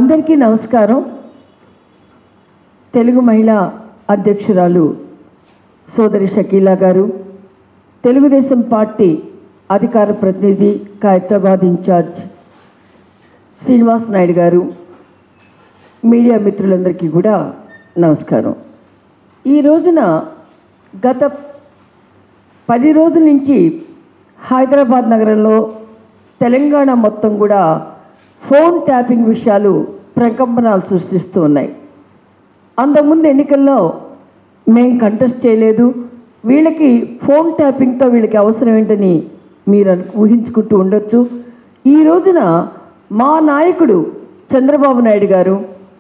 అందరికీ నమస్కారం తెలుగు మహిళా అధ్యక్షురాలు సోదరి షకీలా గారు తెలుగుదేశం పార్టీ అధికార ప్రతినిధి ఖైరతాబాద్ ఇన్ఛార్జ్ శ్రీనివాస్ నాయుడు గారు మీడియా మిత్రులందరికీ కూడా నమస్కారం ఈ రోజున గత పది రోజుల నుంచి హైదరాబాద్ నగరంలో తెలంగాణ మొత్తం కూడా ఫోన్ ట్యాపింగ్ విషయాలు ప్రకంపనలు సృష్టిస్తూ ఉన్నాయి అంతకుముందు ఎన్నికల్లో మేం కంటెస్ట్ చేయలేదు వీళ్ళకి ఫోన్ ట్యాపింగ్తో వీళ్ళకి అవసరం ఏంటని మీరు అను- ఊహించుకుంటూ ఉండొచ్చు ఈ రోజున మా నాయకుడు చంద్రబాబు నాయుడు గారు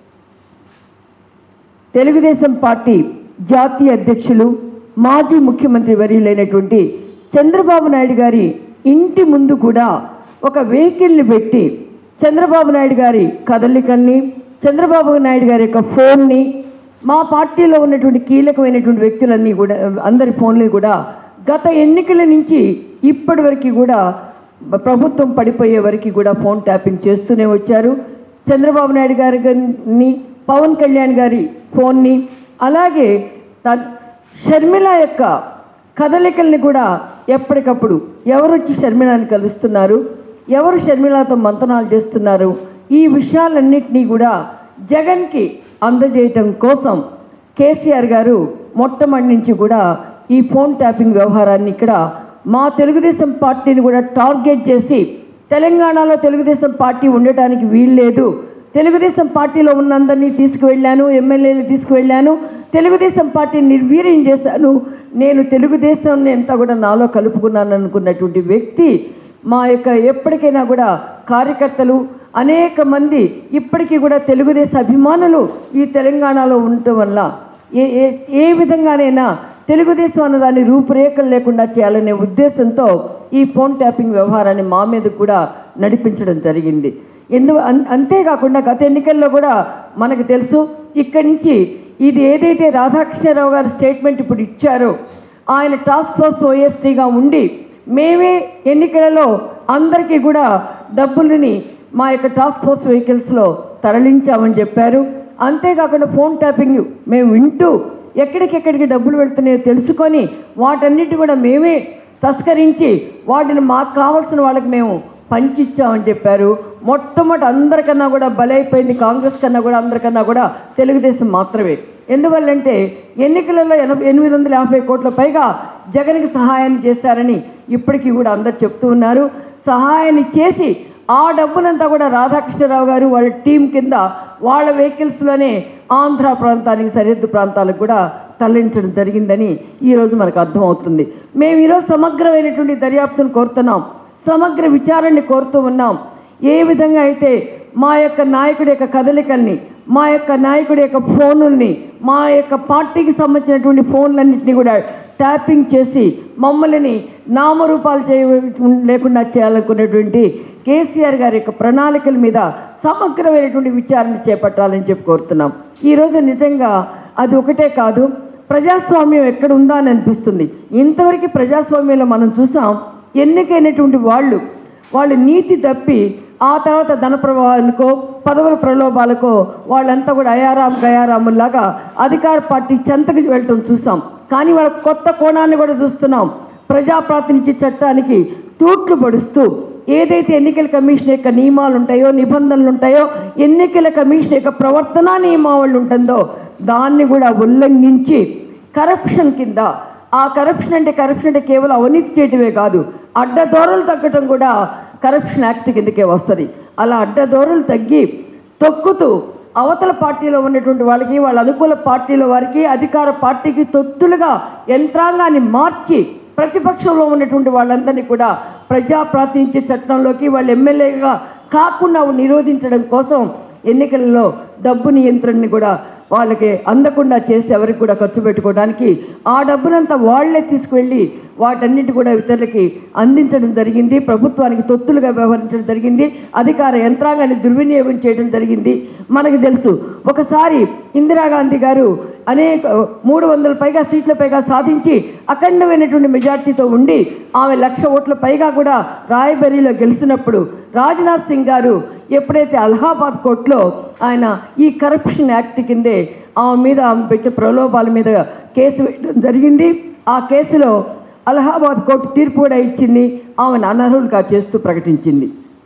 తెలుగుదేశం పార్టీ జాతీయ అధ్యక్షులు మాజీ ముఖ్యమంత్రి వర్యులైనటువంటి చంద్రబాబు నాయుడు గారి ఇంటి ముందు కూడా ఒక వెహికల్ని పెట్టి చంద్రబాబు నాయుడు గారి కదలికల్ని చంద్రబాబు నాయుడు గారి యొక్క ఫోన్ని మా పార్టీలో ఉన్నటువంటి కీలకమైనటువంటి వ్యక్తులన్నీ కూడా అందరి ఫోన్లు కూడా గత ఎన్నికల నుంచి ఇప్పటి వరకు కూడా ప్రభుత్వం పడిపోయే వరకు కూడా ఫోన్ ట్యాపింగ్ చేస్తూనే వచ్చారు చంద్రబాబు నాయుడు గారిని పవన్ కళ్యాణ్ గారి ఫోన్ని అలాగే త- షర్మిల యొక్క కదలికల్ని కూడా ఎప్పటికప్పుడు ఎవరు వచ్చి షర్మిలాని కలుస్తున్నారు ఎవరు షర్మిలతో మంతనాలు చేస్తున్నారు ఈ విషయాలన్నింటినీ కూడా జగన్కి అందజేయటం కోసం కేసీఆర్ గారు మొట్టమొదటి నుంచి కూడా ఈ ఫోన్ ట్యాపింగ్ వ్యవహారాన్ని ఇక్కడ మా తెలుగుదేశం పార్టీని కూడా టార్గెట్ చేసి తెలంగాణలో తెలుగుదేశం పార్టీ ఉండటానికి వీల్లేదు తెలుగుదేశం పార్టీలో ఉన్నందరినీ తీసుకువెళ్ళాను ఎమ్మెల్యేలు తీసుకువెళ్ళాను తెలుగుదేశం పార్టీని నిర్వీర్యం చేశాను నేను తెలుగుదేశం అంతా కూడా నాలో కలుపుకున్నాను అనుకున్నటువంటి వ్యక్తి మా యొక్క ఎప్పటికైనా కూడా కార్యకర్తలు అనేక మంది ఇప్పటికీ కూడా తెలుగుదేశం అభిమానులు ఈ తెలంగాణలో ఉండటం వల్ల ఏ ఏ ఏ విధంగానైనా తెలుగుదేశం అన్నదాన్ని రూపురేఖలు లేకుండా చేయాలనే ఉద్దేశంతో ఈ ఫోన్ ట్యాపింగ్ వ్యవహారాన్ని మా మీద కూడా నడిపించడం జరిగింది ఎందు అన్- అంతేకాకుండా గత ఎన్నికల్లో కూడా మనకు తెలుసు ఇక్కడి నుంచి ఇది ఏదైతే రాధాకృష్ణరావు గారు స్టేట్మెంట్ ఇప్పుడు ఇచ్చారో ఆయన టాస్క్ ఫోర్స్ ఓఎస్టీగా ఉండి మేమే ఎన్నికలలో అందరికీ కూడా డబ్బులని మా యొక్క టాస్క్ ఫోర్స్ వెహికల్స్లో తరలించామని చెప్పారు అంతేకాకుండా ఫోన్ ట్యాపింగ్ మేము వింటూ ఎక్కడికెక్కడికి డబ్బులు వెళ్తున్నాయో తెలుసుకొని వాటన్నిటి కూడా మేమే తస్కరించి వాటిని మాకు కావాల్సిన వాళ్ళకి మేము పంచిచ్చామని చెప్పారు మొట్టమొదటి అందరికన్నా కూడా బలైపోయింది కాంగ్రెస్ కన్నా కూడా అందరికన్నా కూడా తెలుగుదేశం మాత్రమే ఎందువల్లంటే ఎన్నికలలో ఎనభై ఎనిమిది వందల యాభై కోట్ల పైగా జగన్కి సహాయాన్ని చేశారని ఇప్పటికీ కూడా అందరు చెప్తూ ఉన్నారు సహాయాన్ని చేసి ఆ డబ్బునంతా కూడా రాధాకృష్ణరావు గారు వాళ్ళ టీం కింద వాళ్ళ వెహికల్స్లోనే ఆంధ్ర ప్రాంతానికి సరిహద్దు ప్రాంతాలకు కూడా తరలించడం జరిగిందని ఈరోజు మనకు అర్థమవుతుంది మేము ఈరోజు సమగ్రమైనటువంటి దర్యాప్తును కోరుతున్నాం సమగ్ర విచారణని కోరుతూ ఉన్నాం ఏ విధంగా అయితే మా యొక్క నాయకుడి యొక్క కదలికల్ని మా యొక్క నాయకుడి యొక్క ఫోనుల్ని మా యొక్క పార్టీకి సంబంధించినటువంటి ఫోన్లన్నింటినీ కూడా ట్యాపింగ్ చేసి మమ్మల్ని నామరూపాలు చేయ లేకుండా చేయాలనుకునేటువంటి కేసీఆర్ గారి యొక్క ప్రణాళికల మీద సమగ్రమైనటువంటి విచారణ చేపట్టాలని చెప్పి కోరుతున్నాం ఈరోజు నిజంగా అది ఒకటే కాదు ప్రజాస్వామ్యం ఎక్కడ ఉందా అని అనిపిస్తుంది ఇంతవరకు ప్రజాస్వామ్యంలో మనం చూసాం ఎన్నికైనటువంటి వాళ్ళు వాళ్ళు నీతి తప్పి ఆ తర్వాత ధన ప్రవాహాలకో పదవుల ప్రలోభాలకో వాళ్ళంతా కూడా అయారాం గయారాముల్లాగా అధికార పార్టీ చెంతకు వెళ్ళటం చూసాం కానీ వాళ్ళ కొత్త కోణాన్ని కూడా చూస్తున్నాం ప్రజాప్రాతినిధ్య చట్టానికి తూట్లు పడుస్తూ ఏదైతే ఎన్నికల కమిషన్ యొక్క నియమాలు ఉంటాయో నిబంధనలు ఉంటాయో ఎన్నికల కమిషన్ యొక్క ప్రవర్తనా నియమావళి ఉంటుందో దాన్ని కూడా ఉల్లంఘించి కరప్షన్ కింద ఆ కరప్షన్ అంటే కరప్షన్ అంటే కేవలం అవినీతి చేయటమే కాదు అడ్డదోరలు తగ్గటం కూడా కరప్షన్ యాక్ట్ కిందకే వస్తుంది అలా అడ్డదోరలు తగ్గి తొక్కుతూ అవతల పార్టీలో ఉన్నటువంటి వాళ్ళకి వాళ్ళ అనుకూల పార్టీల వారికి అధికార పార్టీకి తొత్తులుగా యంత్రాంగాన్ని మార్చి ప్రతిపక్షంలో ఉన్నటువంటి వాళ్ళందరినీ కూడా ప్రజా ప్రాతినిధ్య చట్టంలోకి వాళ్ళు ఎమ్మెల్యేగా కాకుండా నిరోధించడం కోసం ఎన్నికలలో డబ్బు నియంత్రణని కూడా వాళ్ళకి అందకుండా చేసి ఎవరికి కూడా ఖర్చు పెట్టుకోవడానికి ఆ డబ్బునంతా వాళ్లే తీసుకువెళ్ళి వాటన్నిటి కూడా ఇతరులకి అందించడం జరిగింది ప్రభుత్వానికి తొత్తులుగా వ్యవహరించడం జరిగింది అధికార యంత్రాంగాన్ని దుర్వినియోగం చేయడం జరిగింది మనకు తెలుసు ఒకసారి ఇందిరాగాంధీ గారు అనేక మూడు వందల పైగా సీట్ల పైగా సాధించి అఖండమైనటువంటి మెజార్టీతో ఉండి ఆమె లక్ష ఓట్ల పైగా కూడా రాయబరీలో గెలిచినప్పుడు రాజ్నాథ్ సింగ్ గారు ఎప్పుడైతే అలహాబాద్ కోర్టులో ఆయన ఈ కరప్షన్ యాక్ట్ కిందే ఆమె మీద ఆమె పెట్టే ప్రలోభాల మీద కేసు వేయడం జరిగింది ఆ కేసులో అలహాబాద్ కోర్టు తీర్పు కూడా ఇచ్చింది ఆమెను అనర్హులుగా చేస్తూ ప్రకటించింది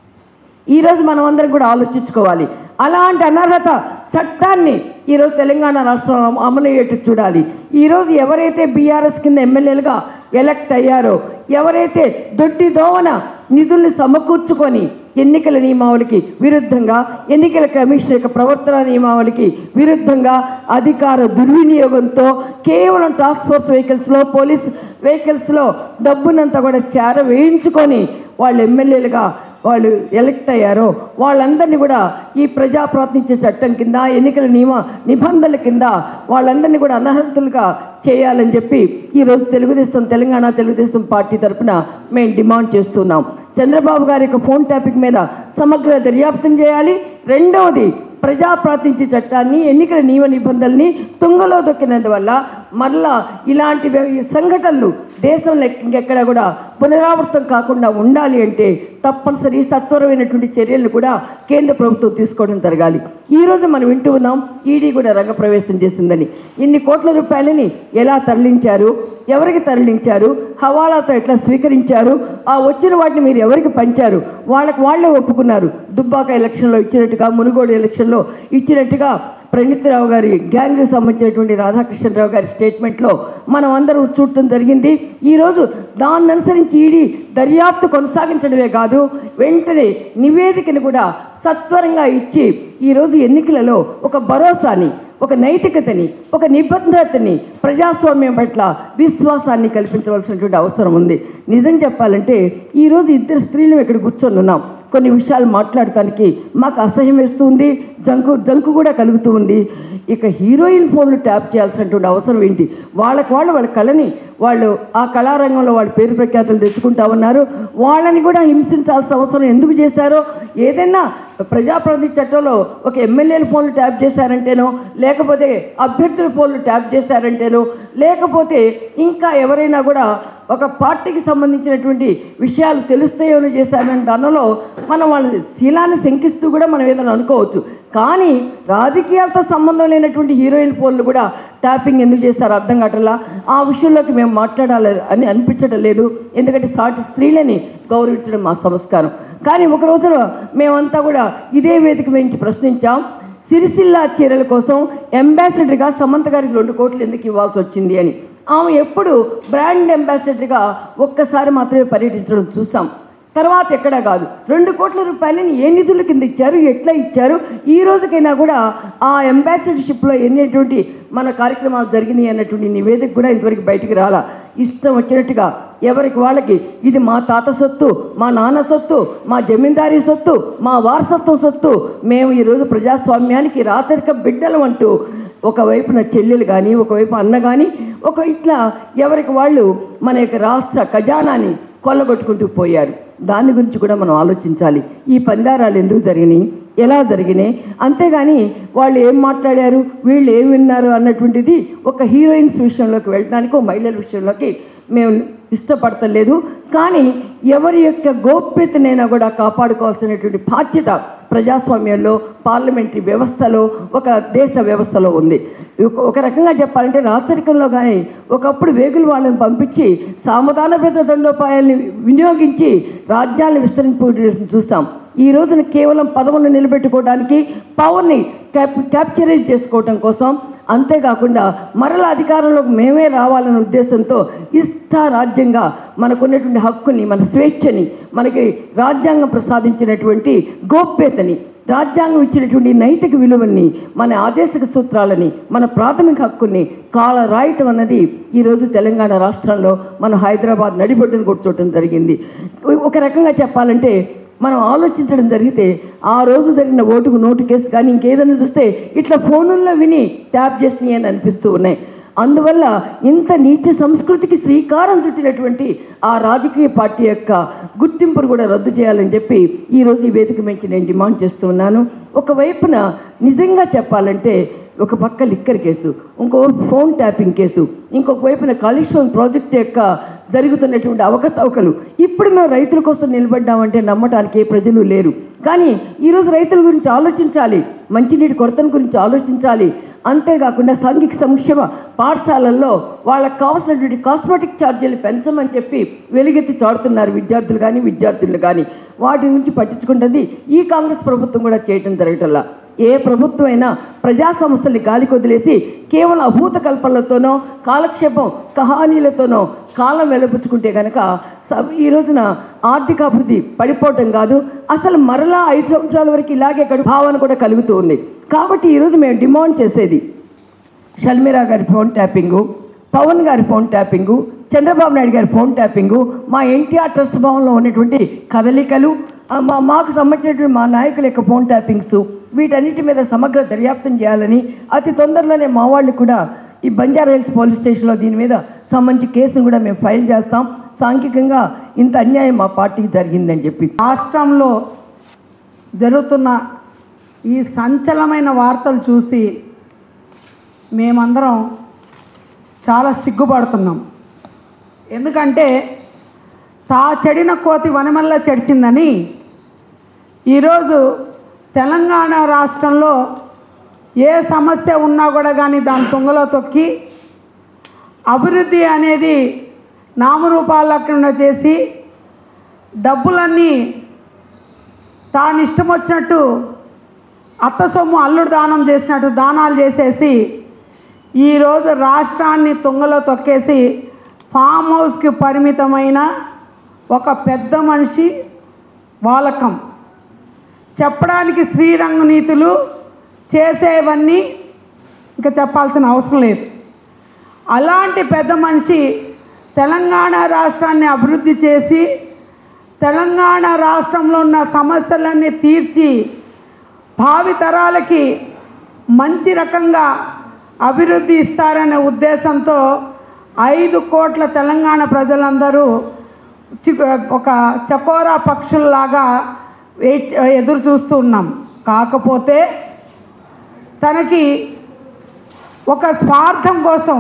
ఈరోజు మనం అందరం కూడా ఆలోచించుకోవాలి అలాంటి అనర్హత చట్టాన్ని ఈరోజు తెలంగాణ రాష్ట్రంలో అమలు అయ్యేట్టు చూడాలి ఈరోజు ఎవరైతే బీఆర్ఎస్ కింద ఎమ్మెల్యేలుగా ఎలక్ట్ అయ్యారో ఎవరైతే దొడ్డి దోవన నిధుల్ని సమకూర్చుకొని ఎన్నికల నియమావళికి విరుద్ధంగా ఎన్నికల కమిషన్ యొక్క ప్రవర్తన నియమావళికి విరుద్ధంగా అధికార దుర్వినియోగంతో కేవలం టాస్క్ ఫోర్స్ వెహికల్స్లో పోలీస్ వెహికల్స్లో డబ్బునంతా కూడా చేర వేయించుకొని వాళ్ళు ఎమ్మెల్యేలుగా వాళ్ళు ఎలక్ట్ అయ్యారో వాళ్ళందరినీ కూడా ఈ ప్రజా ప్రాతినిధ్య చట్టం కింద ఎన్నికల నియమ నిబంధనల కింద వాళ్ళందరినీ కూడా అనర్హతులుగా చేయాలని చెప్పి ఈరోజు తెలుగుదేశం తెలంగాణ తెలుగుదేశం పార్టీ తరఫున మేము డిమాండ్ చేస్తున్నాం చంద్రబాబు గారి యొక్క ఫోన్ ట్యాపింగ్ మీద సమగ్ర దర్యాప్తం చేయాలి రెండవది ప్రజా ప్రాతినిధ్య చట్టాన్ని ఎన్నికల నియమ నిబంధనల్ని తుంగలో దొక్కినందువల్ల మరలా ఇలాంటి వ్య- సంఘటనలు దేశంలో ఇంకెక్కడ కూడా పునరావృతం కాకుండా ఉండాలి అంటే తప్పనిసరి సత్వరమైనటువంటి చర్యలను కూడా కేంద్ర ప్రభుత్వం తీసుకోవడం జరగాలి ఈ రోజు మనం వింటూ ఉన్నాం ఈడీ కూడా రంగప్రవేశం చేసిందని ఇన్ని కోట్ల రూపాయలని ఎలా తరలించారు ఎవరికి తరలించారు హవాలాతో ఎట్లా స్వీకరించారు ఆ వచ్చిన వాటిని మీరు ఎవరికి పంచారు వాళ్ళకి వాళ్ళే ఒప్పుకున్నారు దుబ్బాక ఎలక్షన్లో ఇచ్చినట్టుగా మునుగోడు ఎలక్షన్లో ఇచ్చినట్టుగా ప్రణిత్రావు గారి గ్యాంగ్కి సంబంధించినటువంటి రాధాకృష్ణరావు గారి స్టేట్మెంట్లో మనం అందరం చూడటం జరిగింది ఈరోజు దాన్ని అనుసరించి ఈడీ దర్యాప్తు కొనసాగించడమే కాదు వెంటనే నివేదికను కూడా సత్వరంగా ఇచ్చి ఈరోజు ఎన్నికలలో ఒక భరోసాని ఒక నైతికతని ఒక నిబద్ధతని ప్రజాస్వామ్యం పట్ల విశ్వాసాన్ని కల్పించవలసినటువంటి అవసరం ఉంది నిజం చెప్పాలంటే ఈరోజు ఇద్దరు స్త్రీలు ఇక్కడ కూర్చొని ఉన్నాం కొన్ని విషయాలు మాట్లాడటానికి మాకు అసహ్యం వేస్తూ ఉంది జంకు జంకు కూడా కలుగుతూ ఉంది ఇక హీరోయిన్ ఫోన్లు ట్యాప్ చేయాల్సినటువంటి అవసరం ఏంటి వాళ్ళకి వాళ్ళు వాళ్ళ కళని వాళ్ళు ఆ కళారంగంలో వాళ్ళ పేరు ప్రఖ్యాతులు తెచ్చుకుంటా ఉన్నారు వాళ్ళని కూడా హింసించాల్సిన అవసరం ఎందుకు చేశారో ఏదైనా ప్రజాప్రతినిధి చట్టంలో ఒక ఎమ్మెల్యేల ఫోన్లు ట్యాప్ చేశారంటేనో లేకపోతే అభ్యర్థుల ఫోన్లు ట్యాప్ చేశారంటేనో లేకపోతే ఇంకా ఎవరైనా కూడా ఒక పార్టీకి సంబంధించినటువంటి విషయాలు తెలుస్తాయో చేశారంటే దానిలో మనం వాళ్ళ శీలాన్ని శంకిస్తూ కూడా మనం ఏదైనా అనుకోవచ్చు కానీ రాజకీయాలతో సంబంధం లేనటువంటి హీరోయిన్ ఫోన్లు కూడా ట్యాపింగ్ ఎందుకు చేశారు అర్థం కావట్లా ఆ విషయంలోకి మేము మాట్లాడాలి అని అనిపించడం లేదు ఎందుకంటే సాటి స్త్రీలని గౌరవించడం మా సంస్కారం కానీ ఒక రోజున మేమంతా కూడా ఇదే వేదిక నుంచి ప్రశ్నించాం సిరిసిల్ల చీరల కోసం అంబాసిడర్గా సమంత గారికి రెండు కోట్లు ఎందుకు ఇవ్వాల్సి వచ్చింది అని ఆమె ఎప్పుడు బ్రాండ్ అంబాసిడర్గా ఒక్కసారి మాత్రమే పర్యటించడం చూసాం తర్వాత ఎక్కడా కాదు రెండు కోట్ల రూపాయలని ఏ నిధుల కింద ఇచ్చారు ఎట్లా ఇచ్చారు ఈ రోజుకైనా కూడా ఆ అంబాసిడర్షిప్లో ఎన్నేటువంటి మన కార్యక్రమాలు జరిగినాయి అన్నటువంటి నివేదిక కూడా ఇంతవరకు బయటికి రాలా ఇష్టం వచ్చినట్టుగా ఎవరికి వాళ్ళకి ఇది మా తాత సొత్తు మా నాన్న సొత్తు మా జమీందారీ సొత్తు మా వారసత్వం సొత్తు మేము ఈరోజు ప్రజాస్వామ్యానికి రాచరిక బిడ్డలం అంటూ ఒకవైపున చెల్లెలు కానీ ఒకవైపు అన్న కానీ ఒక ఇట్లా ఎవరికి వాళ్ళు మన యొక్క రాష్ట్ర ఖజానాని కొల్లగొట్టుకుంటూ పోయారు దాని గురించి కూడా మనం ఆలోచించాలి ఈ పందారాలు ఎందుకు జరిగినాయి ఎలా జరిగినాయి అంతేగాని వాళ్ళు ఏం మాట్లాడారు వీళ్ళు ఏం విన్నారు అన్నటువంటిది ఒక హీరోయిన్స్ విషయంలోకి వెళ్ళడానికి ఒక మహిళల విషయంలోకి మేము ఇష్టపడతలేదు కానీ ఎవరి యొక్క గోప్యతనైనా కూడా కాపాడుకోవాల్సినటువంటి బాధ్యత ప్రజాస్వామ్యంలో పార్లమెంటరీ వ్యవస్థలో ఒక దేశ వ్యవస్థలో ఉంది ఒక- ఒక రకంగా చెప్పాలంటే రాచరికంలో కానీ ఒకప్పుడు వేగులు వాళ్ళని పంపించి సామధాన భేద దండోపాయాల్ని వినియోగించి రాజ్యాలను విస్తరింపు చూసాం ఈ రోజున కేవలం పదవులను నిలబెట్టుకోవడానికి పవర్ని క్యాప్ క్యాప్చరైజ్ చేసుకోవడం కోసం అంతేకాకుండా మరల అధికారంలోకి మేమే రావాలనే ఉద్దేశంతో ఇష్ట రాజ్యంగా మనకున్నటువంటి హక్కుని మన స్వేచ్ఛని మనకి రాజ్యాంగం ప్రసాదించినటువంటి గోప్యతని రాజ్యాంగం ఇచ్చినటువంటి నైతిక విలువల్ని మన ఆదేశక సూత్రాలని మన ప్రాథమిక హక్కుల్ని కాల రాయటం అన్నది ఈరోజు తెలంగాణ రాష్ట్రంలో మన హైదరాబాద్ నడిబొడ్డును కూర్చోవటం జరిగింది ఒక రకంగా చెప్పాలంటే మనం ఆలోచించడం జరిగితే ఆ రోజు జరిగిన ఓటుకు నోటు కేసు కానీ ఇంకేదైనా చూస్తే ఇట్లా ఫోనుల్లో విని ట్యాప్ చేసినాయి అని అనిపిస్తూ ఉన్నాయి అందువల్ల ఇంత నీచ సంస్కృతికి శ్రీకారం చుట్టినటువంటి ఆ రాజకీయ పార్టీ యొక్క గుర్తింపును కూడా రద్దు చేయాలని చెప్పి ఈరోజు ఈ వేదిక నుంచి నేను డిమాండ్ చేస్తూ ఉన్నాను ఒకవైపున నిజంగా చెప్పాలంటే ఒక పక్క లిక్కర్ కేసు ఇంకో ఫోన్ ట్యాపింగ్ కేసు ఇంకొక వైపున కాళేశ్వరం ప్రాజెక్ట్ యొక్క జరుగుతున్నటువంటి అవకతవకలు ఇప్పుడు మేము రైతుల కోసం నిలబడ్డామంటే నమ్మటానికి ఏ ప్రజలు లేరు కానీ ఈరోజు రైతుల గురించి ఆలోచించాలి మంచినీటి కొరతను గురించి ఆలోచించాలి అంతేకాకుండా సాంఘిక సంక్షేమ పాఠశాలల్లో వాళ్ళకి కావాల్సినటువంటి కాస్మెటిక్ ఛార్జీలు పెంచమని చెప్పి వెలుగెత్తి చాడుతున్నారు విద్యార్థులు కానీ విద్యార్థులు కానీ వాటి నుంచి పట్టించుకుంటుంది ఈ కాంగ్రెస్ ప్రభుత్వం కూడా చేయటం జరగటంలా ఏ ప్రభుత్వం అయినా ప్రజా సమస్యల్ని గాలికి వదిలేసి కేవలం అభూత కల్పనలతోనో కాలక్షేపం కహానీలతోనో కాలం వెలపుచ్చుకుంటే కనుక స- ఈ రోజున ఆర్థికాభివృద్ధి పడిపోవటం కాదు అసలు మరలా ఐదు సంవత్సరాల వరకు ఇలాగే గడు భావన కూడా కలుగుతూ ఉంది కాబట్టి ఈరోజు మేము డిమాండ్ చేసేది షల్మిరా గారి ఫోన్ ట్యాపింగు పవన్ గారి ఫోన్ ట్యాపింగు చంద్రబాబు నాయుడు గారి ఫోన్ ట్యాపింగు మా ఎన్టీఆర్ ట్రస్ట్ భవన్లో ఉన్నటువంటి కదలికలు ఆ, మా మాకు సంబంధించినటువంటి మా నాయకుల యొక్క ఫోన్ ట్యాపింగ్స్ వీటన్నిటి మీద సమగ్ర దర్యాప్తం చేయాలని అతి తొందరలోనే మా వాళ్ళు కూడా ఈ బంజారా హిల్స్ పోలీస్ స్టేషన్లో దీని మీద సంబంధించి కేసును కూడా మేము ఫైల్ చేస్తాం సాంఘికంగా ఇంత అన్యాయం మా పార్టీకి జరిగిందని చెప్పి రాష్ట్రంలో జరుగుతున్న ఈ సంచలమైన వార్తలు చూసి మేమందరం చాలా సిగ్గుపడుతున్నాం ఎందుకంటే తా చెడిన కోతి వనమల్ల చెడిచిందని ఈరోజు తెలంగాణ రాష్ట్రంలో ఏ సమస్య ఉన్నా కూడా కానీ దాని తుంగలో తొక్కి అభివృద్ధి అనేది నామరూపాలు లేకుండా చేసి డబ్బులన్నీ తాను ఇష్టం వచ్చినట్టు అత్త సొమ్ము అల్లుడు దానం చేసినట్టు దానాలు చేసేసి ఈరోజు రాష్ట్రాన్ని తుంగలో తొక్కేసి ఫామ్ హౌస్కి పరిమితమైన ఒక పెద్ద మనిషి వాలకం చెప్పడానికి శ్రీరంగ నీతులు చేసేవన్నీ ఇంకా చెప్పాల్సిన అవసరం లేదు అలాంటి పెద్ద మనిషి తెలంగాణ రాష్ట్రాన్ని అభివృద్ధి చేసి తెలంగాణ రాష్ట్రంలో ఉన్న సమస్యలన్నీ తీర్చి భావి తరాలకి మంచి రకంగా అభివృద్ధి ఇస్తారనే ఉద్దేశంతో ఐదు కోట్ల తెలంగాణ ప్రజలందరూ చి- ఒక చకోరా పక్షుల్లాగా వెయిట్ ఎదురు చూస్తూ ఉన్నాం కాకపోతే తనకి ఒక స్వార్థం కోసం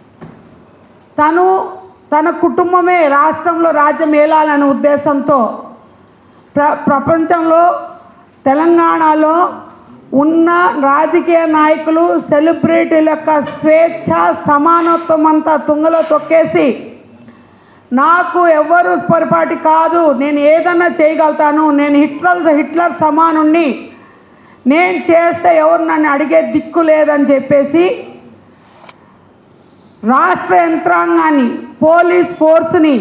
తను తన కుటుంబమే రాష్ట్రంలో రాజ్యం ఏలాలనే ఉద్దేశంతో ప్ర ప్రపంచంలో తెలంగాణలో ఉన్న రాజకీయ నాయకులు సెలబ్రిటీల యొక్క స్వేచ్ఛ సమానత్వం అంతా తుంగలో తొక్కేసి నాకు ఎవరు పొరపాటి కాదు నేను ఏదన్నా చేయగలుగుతాను నేను హిట్లర్ హిట్లర్ సమానుణ్ణి నేను చేస్తే ఎవరు నన్ను అడిగే దిక్కు లేదని చెప్పేసి రాష్ట్ర యంత్రాంగాన్ని పోలీస్ ఫోర్స్ని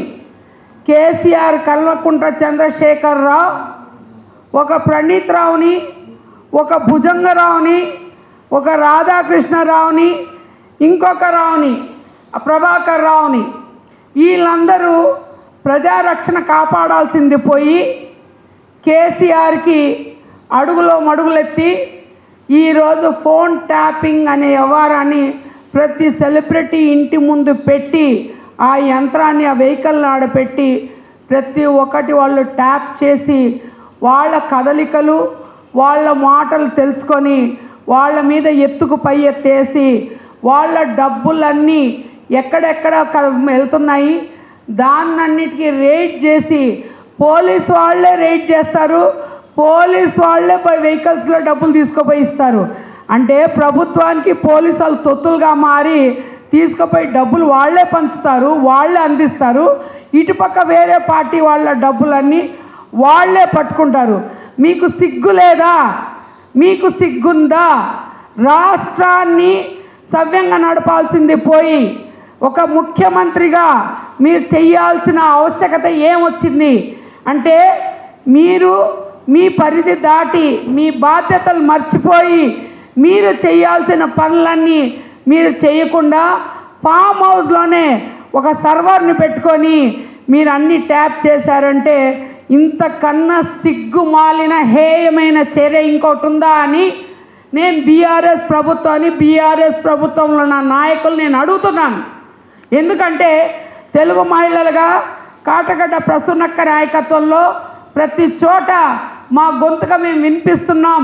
కేసీఆర్ కల్వకుంట్ల చంద్రశేఖర్ రావు ఒక ప్రణీత్ రావుని ఒక భుజంగరావుని ఒక రాధాకృష్ణరావుని ఇంకొక రావుని ప్రభాకర్ రావుని వీళ్ళందరూ ప్రజారక్షణ కాపాడాల్సింది పోయి కేసీఆర్కి అడుగులో మడుగులెత్తి ఈరోజు ఫోన్ ట్యాపింగ్ అనే వ్యవహారాన్ని ప్రతి సెలబ్రిటీ ఇంటి ముందు పెట్టి ఆ యంత్రాన్ని ఆ వెహికల్ని ఆడపెట్టి ప్రతి ఒక్కటి వాళ్ళు ట్యాప్ చేసి వాళ్ళ కదలికలు వాళ్ళ మాటలు తెలుసుకొని వాళ్ళ మీద ఎత్తుకు పై ఎత్తేసి వాళ్ళ డబ్బులన్నీ ఎక్కడెక్కడ క- వెళ్తున్నాయి దాన్నన్నిటికీ రేట్ చేసి పోలీస్ వాళ్ళే రేట్ చేస్తారు పోలీస్ వాళ్ళే పోయి వెహికల్స్లో డబ్బులు తీసుకుపోయి ఇస్తారు అంటే ప్రభుత్వానికి పోలీసు వాళ్ళు తొత్తులుగా మారి తీసుకుపోయి డబ్బులు వాళ్ళే పంచుతారు వాళ్ళే అందిస్తారు ఇటుపక్క వేరే పార్టీ వాళ్ళ డబ్బులన్నీ వాళ్ళే పట్టుకుంటారు మీకు సిగ్గు లేదా మీకు సిగ్గుందా రాష్ట్రాన్ని సవ్యంగా నడపాల్సింది పోయి ఒక ముఖ్యమంత్రిగా మీరు చేయాల్సిన ఆవశ్యకత ఏమొచ్చింది అంటే మీరు మీ పరిధి దాటి మీ బాధ్యతలు మర్చిపోయి మీరు చేయాల్సిన పనులన్నీ మీరు చేయకుండా ఫామ్ హౌస్లోనే ఒక సర్వర్ని పెట్టుకొని మీరు అన్ని ట్యాప్ చేశారంటే ఇంతకన్నా సిగ్గుమాలిన హేయమైన చర్య ఇంకోటి ఉందా అని నేను బీఆర్ఎస్ ప్రభుత్వాన్ని బీఆర్ఎస్ ప్రభుత్వంలో నా నాయకులు నేను అడుగుతున్నాను ఎందుకంటే తెలుగు మహిళలుగా కాటగడ్డ ప్రసన్నక్క నాయకత్వంలో ప్రతి చోట మా గొంతుగా మేము వినిపిస్తున్నాం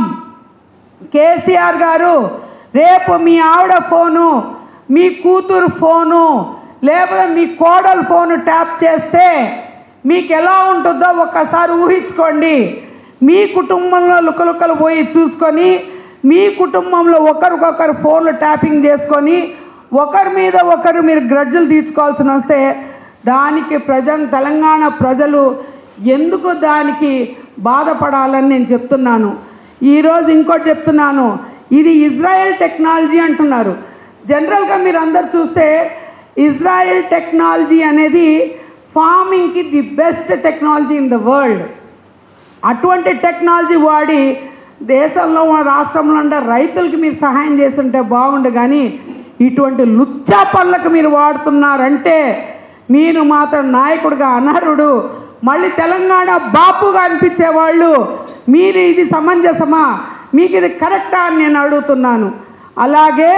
కేసీఆర్ గారు రేపు మీ ఆవిడ ఫోను మీ కూతురు ఫోను లేకపోతే మీ కోడలు ఫోను ట్యాప్ చేస్తే మీకు ఎలా ఉంటుందో ఒక్కసారి ఊహించుకోండి మీ కుటుంబంలో లుకలుకలు పోయి చూసుకొని మీ కుటుంబంలో ఒకరికొకరు ఫోన్లు ట్యాపింగ్ చేసుకొని ఒకరి మీద ఒకరు మీరు గ్రడ్జులు తీర్చుకోవాల్సిన వస్తే దానికి ప్రజ తెలంగాణ ప్రజలు ఎందుకు దానికి బాధపడాలని నేను చెప్తున్నాను ఈరోజు ఇంకోటి చెప్తున్నాను ఇది ఇజ్రాయెల్ టెక్నాలజీ అంటున్నారు జనరల్గా మీరు అందరు చూస్తే ఇజ్రాయెల్ టెక్నాలజీ అనేది ఫార్మింగ్కి the best technology in the world అటువంటి టెక్నాలజీ వాడి దేశంలో ఉన్న రాష్ట్రంలో ఉండే రైతులకి మీరు సహాయం చేస్తుంటే బాగుండు కానీ ఇటువంటి లుచ్చా పళ్ళకు మీరు వాడుతున్నారంటే మీరు మాత్రం నాయకుడిగా అనర్హుడు మళ్ళీ తెలంగాణ బాపుగా అనిపించే వాళ్ళు మీరు ఇది సమంజసమా మీకు ఇది కరెక్టా అని నేను అడుగుతున్నాను అలాగే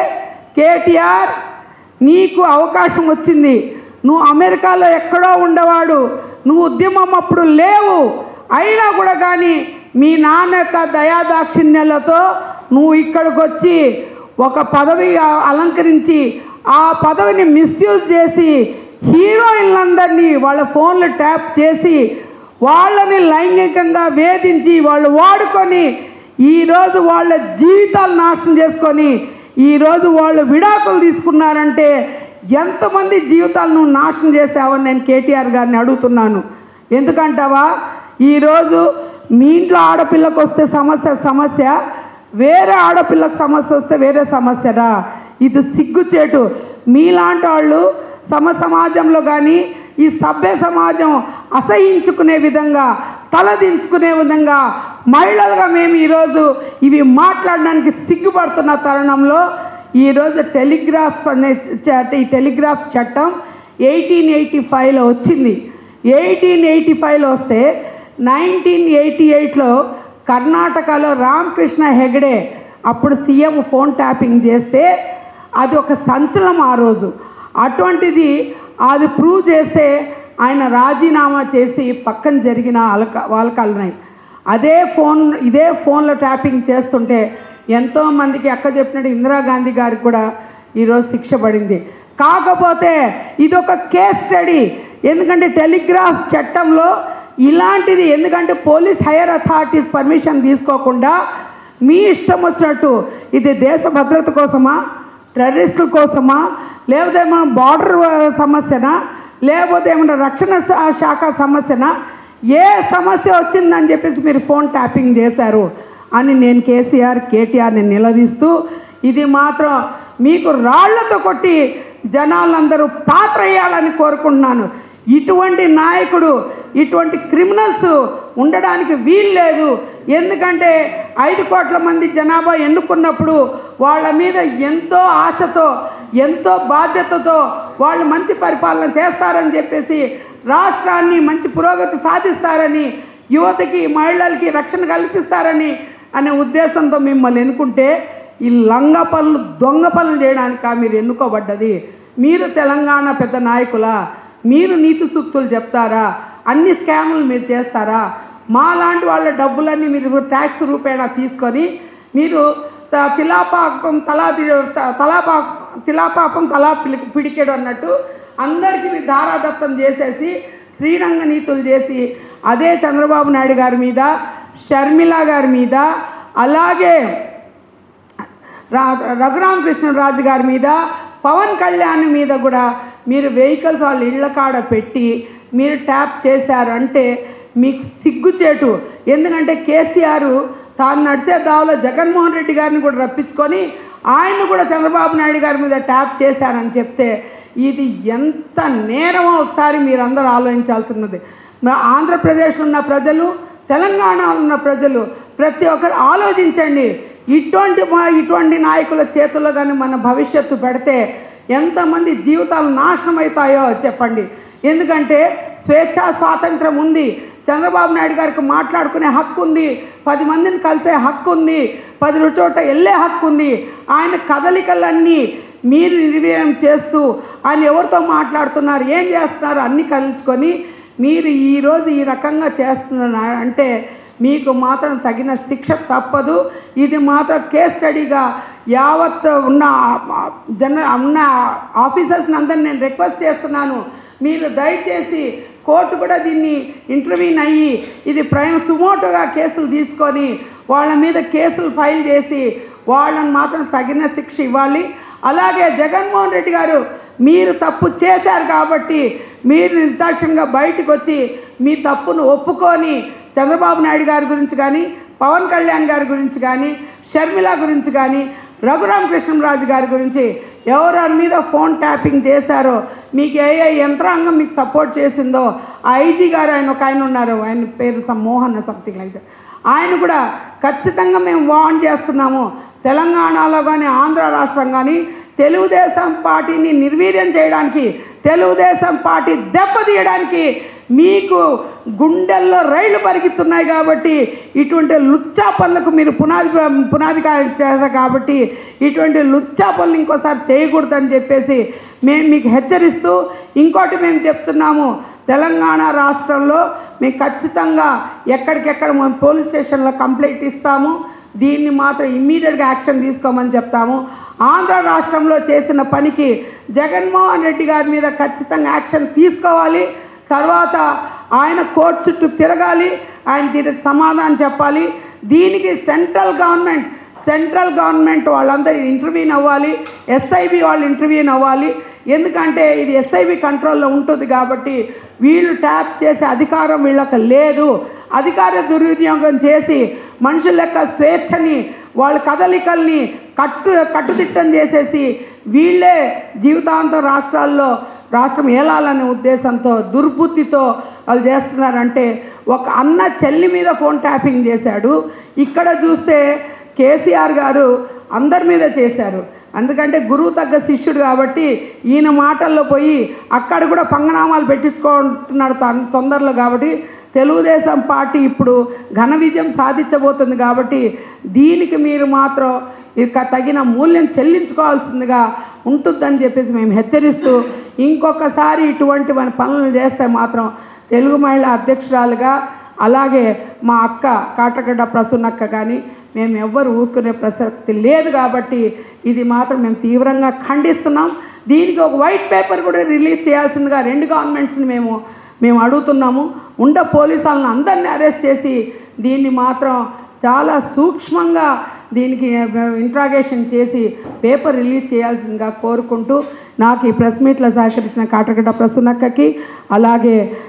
కేటీఆర్ నీకు అవకాశం వచ్చింది నువ్వు అమెరికాలో ఎక్కడో ఉండేవాడు నువ్వు ఉద్యమం అప్పుడు లేవు అయినా కూడా కానీ మీ నాన్న యొక్క దయాదాక్షిణ్యాలతో నువ్వు ఇక్కడికి వచ్చి ఒక పదవి ఆ- అలంకరించి ఆ పదవిని మిస్యూజ్ చేసి హీరోయిన్లందరినీ వాళ్ళ ఫోన్లు ట్యాప్ చేసి వాళ్ళని లైంగికంగా వేధించి వాళ్ళు వాడుకొని ఈరోజు వాళ్ళ జీవితాలు నాశనం చేసుకొని ఈరోజు వాళ్ళు విడాకులు తీసుకున్నారంటే ఎంతమంది జీవితాలను నువ్వు నాశనం చేసావని నేను కేటీఆర్ గారిని అడుగుతున్నాను ఎందుకంటావా ఈరోజు మీ ఇంట్లో ఆడపిల్లకు వస్తే సమస్య సమస్య వేరే ఆడపిల్లకు సమస్య వస్తే వేరే సమస్యరా ఇది సిగ్గుచేటు మీలాంటి వాళ్ళు సమ సమాజంలో కానీ ఈ సభ్య సమాజం అసహించుకునే విధంగా తలదించుకునే విధంగా మహిళలుగా మేము ఈరోజు ఇవి మాట్లాడడానికి సిగ్గుపడుతున్న తరుణంలో ఈరోజు టెలిగ్రాఫ్ అనే చ- ఈ టెలిగ్రాఫ్ చట్టం ఎయిటీన్ ఎయిటీ ఫైవ్లో వచ్చింది ఎయిటీన్ ఎయిటీ ఫైవ్లో వస్తే నైన్టీన్ ఎయిటీ ఎయిట్లో కర్ణాటకలో రామకృష్ణ హెగడే అప్పుడు సీఎం ఫోన్ ట్యాపింగ్ చేస్తే అది ఒక సంచలనం ఆ రోజు అటువంటిది అది ప్రూవ్ చేస్తే ఆయన రాజీనామా చేసి పక్కన జరిగిన అలక వాలకాలున్నాయి అదే ఫోన్ ఇదే ఫోన్లో ట్యాపింగ్ చేస్తుంటే ఎంతోమందికి అక్క చెప్పినట్టు ఇందిరాగాంధీ గారికి కూడా ఈరోజు శిక్ష పడింది కాకపోతే ఇది ఒక కేస్ స్టడీ ఎందుకంటే టెలిగ్రాఫ్ చట్టంలో ఇలాంటిది ఎందుకంటే పోలీస్ హైయర్ అథారిటీస్ పర్మిషన్ తీసుకోకుండా మీ ఇష్టం వచ్చినట్టు ఇది దేశ భద్రత కోసమా టెర్రరిస్టుల కోసమా లేకపోతే మన బార్డర్ సమస్యనా లేకపోతే ఏమన్నా రక్షణ శా- శాఖ సమస్యనా ఏ సమస్య వచ్చిందని చెప్పేసి మీరు ఫోన్ ట్యాపింగ్ చేశారు అని నేను కేసీఆర్ కేటీఆర్ని నిలదీస్తూ ఇది మాత్రం మీకు రాళ్లతో కొట్టి జనాలందరూ పాత్ర వేయాలని కోరుకుంటున్నాను ఇటువంటి నాయకుడు ఇటువంటి క్రిమినల్స్ ఉండడానికి వీలు లేదు ఎందుకంటే ఐదు కోట్ల మంది జనాభా ఎన్నుకున్నప్పుడు వాళ్ళ మీద ఎంతో ఆశతో ఎంతో బాధ్యతతో వాళ్ళు మంచి పరిపాలన చేస్తారని చెప్పేసి రాష్ట్రాన్ని మంచి పురోగతి సాధిస్తారని యువతకి మహిళలకి రక్షణ కల్పిస్తారని అనే ఉద్దేశంతో మిమ్మల్ని ఎన్నుకుంటే ఈ లంగ పనులు దొంగ పనులు చేయడానిక మీరు ఎన్నుకోబడ్డది మీరు తెలంగాణ పెద్ద నాయకులా మీరు నీతి సూక్తులు చెప్తారా అన్ని స్కాములు మీరు చేస్తారా మా లాంటి వాళ్ళ డబ్బులన్నీ మీరు ట్యాక్స్ రూపేణా తీసుకొని మీరు త- తిలాపాకం తలా తి- త- తలాపా తిలాపాపం తలా పిలి పిడికెడు అన్నట్టు అందరికీ మీరు ధారాదత్తం చేసేసి శ్రీరంగ నీతులు చేసి అదే చంద్రబాబు నాయుడు గారి మీద షర్మిల గారి మీద అలాగే రా రఘురామకృష్ణరాజు గారి మీద పవన్ కళ్యాణ్ మీద కూడా మీరు వెహికల్స్ వాళ్ళ ఇళ్ల కాడ పెట్టి మీరు ట్యాప్ చేశారంటే మీకు సిగ్గుచేటు ఎందుకంటే కేసీఆర్ తాను నడిచే దావలో జగన్మోహన్ రెడ్డి గారిని కూడా రప్పించుకొని ఆయన కూడా చంద్రబాబు నాయుడు గారి మీద ట్యాప్ చేశారని చెప్తే ఇది ఎంత నేరమో ఒకసారి మీరందరూ ఆలోచించాల్సినది మా ఆంధ్రప్రదేశ్ ఉన్న ప్రజలు తెలంగాణ ఉన్న ప్రజలు ప్రతి ఒక్కరు ఆలోచించండి ఇటువంటి మా- ఇటువంటి నాయకుల చేతుల్లో కానీ మన భవిష్యత్తు పెడితే ఎంతమంది జీవితాలు నాశనం అవుతాయో చెప్పండి ఎందుకంటే స్వేచ్ఛా స్వాతంత్రం ఉంది చంద్రబాబు నాయుడు గారికి మాట్లాడుకునే హక్కు ఉంది పది మందిని కలిసే హక్కు ఉంది పది చోట వెళ్ళే హక్కు ఉంది ఆయన కదలికలన్నీ మీరు నిర్వీర్యం చేస్తూ ఆయన ఎవరితో మాట్లాడుతున్నారు ఏం చేస్తున్నారు అన్నీ కలుసుకొని మీరు ఈరోజు ఈ రకంగా చేస్తున్నారు అంటే మీకు మాత్రం తగిన శిక్ష తప్పదు ఇది మాత్రం కేస్ స్టడీగా యావత్ ఉన్న జన ఉన్న ఆఫీసర్స్ని అందరిని నేను రిక్వెస్ట్ చేస్తున్నాను మీరు దయచేసి కోర్టు కూడా దీన్ని ఇంటర్వ్యూన్ అయ్యి ఇది ప్రైమ్ సుమోటోగా కేసులు తీసుకొని వాళ్ళ మీద కేసులు ఫైల్ చేసి వాళ్ళని మాత్రం తగిన శిక్ష ఇవ్వాలి అలాగే జగన్మోహన్ రెడ్డి గారు మీరు తప్పు చేశారు కాబట్టి మీరు నిర్దాక్షిణ్యంగా బయటకు వచ్చి మీ తప్పును ఒప్పుకొని చంద్రబాబు నాయుడు గారి గురించి కానీ పవన్ కళ్యాణ్ గారి గురించి కానీ షర్మిల గురించి కానీ రఘురామకృష్ణరాజు గారి గురించి ఎవరి మీద ఫోన్ ట్యాపింగ్ చేశారో మీకు ఏ ఏ యంత్రాంగం మీకు సపోర్ట్ చేసిందో ఆ ఐజీ గారు ఆయన ఒక ఆయన ఉన్నారు ఆయన పేరు సమ్ మోహన్ సంథింగ్ లైక్ ఆయన కూడా ఖచ్చితంగా మేము వార్న్ చేస్తున్నాము తెలంగాణలో కానీ ఆంధ్ర రాష్ట్రం కానీ తెలుగుదేశం పార్టీని నిర్వీర్యం చేయడానికి తెలుగుదేశం పార్టీ దెబ్బతీయడానికి మీకు గుండెల్లో రైళ్లు పరిగెత్తున్నాయి కాబట్టి ఇటువంటి లుచ్చా పనులకు మీరు పునాది పునాది కా- చేశారు కాబట్టి ఇటువంటి లుచ్చా పనులు ఇంకోసారి చేయకూడదని చెప్పేసి మేము మీకు హెచ్చరిస్తూ ఇంకోటి మేము చెప్తున్నాము తెలంగాణ రాష్ట్రంలో మేము ఖచ్చితంగా ఎక్కడికెక్కడ మేము పోలీస్ స్టేషన్లో కంప్లైంట్ ఇస్తాము దీన్ని మాత్రం ఇమ్మీడియట్గా యాక్షన్ తీసుకోమని చెప్తాము ఆంధ్ర రాష్ట్రంలో చేసిన పనికి జగన్మోహన్ రెడ్డి గారి మీద ఖచ్చితంగా యాక్షన్ తీసుకోవాలి తర్వాత ఆయన కోర్టు చుట్టూ తిరగాలి ఆయన దీనికి సమాధానం చెప్పాలి దీనికి సెంట్రల్ గవర్నమెంట్ సెంట్రల్ గవర్నమెంట్ వాళ్ళందరూ ఇంటర్వ్యూన్ అవ్వాలి ఎస్ఐబి వాళ్ళు ఇంటర్వ్యూన్ అవ్వాలి ఎందుకంటే ఇది ఎస్ఐబి కంట్రోల్లో ఉంటుంది కాబట్టి వీళ్ళు ట్యాప్ చేసే అధికారం వీళ్ళకి లేదు అధికార దుర్వినియోగం చేసి మనుషుల యొక్క స్వేచ్ఛని వాళ్ళ కదలికల్ని కట్టు కట్టుదిట్టం చేసేసి వీళ్ళే జీవితాంతం రాష్ట్రాల్లో రాష్ట్రం ఏలాలనే ఉద్దేశంతో దుర్బుద్ధితో వాళ్ళు చేస్తున్నారంటే ఒక అన్న చెల్లి మీద ఫోన్ ట్యాపింగ్ చేశాడు ఇక్కడ చూస్తే కేసీఆర్ గారు అందరి మీద చేశారు ఎందుకంటే గురువు తగ్గ శిష్యుడు కాబట్టి ఈయన మాటల్లో పోయి అక్కడ కూడా పంగనామాలు పెట్టించుకుంటున్నాడు తన తొందరలో కాబట్టి తెలుగుదేశం పార్టీ ఇప్పుడు ఘన విజయం సాధించబోతుంది కాబట్టి దీనికి మీరు మాత్రం ఇక తగిన మూల్యం చెల్లించుకోవాల్సిందిగా ఉంటుందని చెప్పేసి మేము హెచ్చరిస్తూ ఇంకొకసారి ఇటువంటి మన పనులు చేస్తే మాత్రం తెలుగు మహిళా అధ్యక్షురాలుగా అలాగే మా అక్క కాటగడ్డ ప్రసన్నక్క కానీ మేము ఎవ్వరు ఊరుకునే ప్రసక్తి లేదు కాబట్టి ఇది మాత్రం మేము తీవ్రంగా ఖండిస్తున్నాం దీనికి ఒక వైట్ పేపర్ కూడా రిలీజ్ చేయాల్సిందిగా రెండు గవర్నమెంట్స్ని మేము మేము అడుగుతున్నాము ఉండ పోలీసు వాళ్ళని అందరినీ అరెస్ట్ చేసి దీన్ని మాత్రం చాలా సూక్ష్మంగా దీనికి ఇంట్రాగేషన్ చేసి పేపర్ రిలీజ్ చేయాల్సిందిగా కోరుకుంటూ నాకు ఈ ప్రెస్ మీట్లో సహకరించిన కాటగడ్డ ప్రసన్నక్కకి అలాగే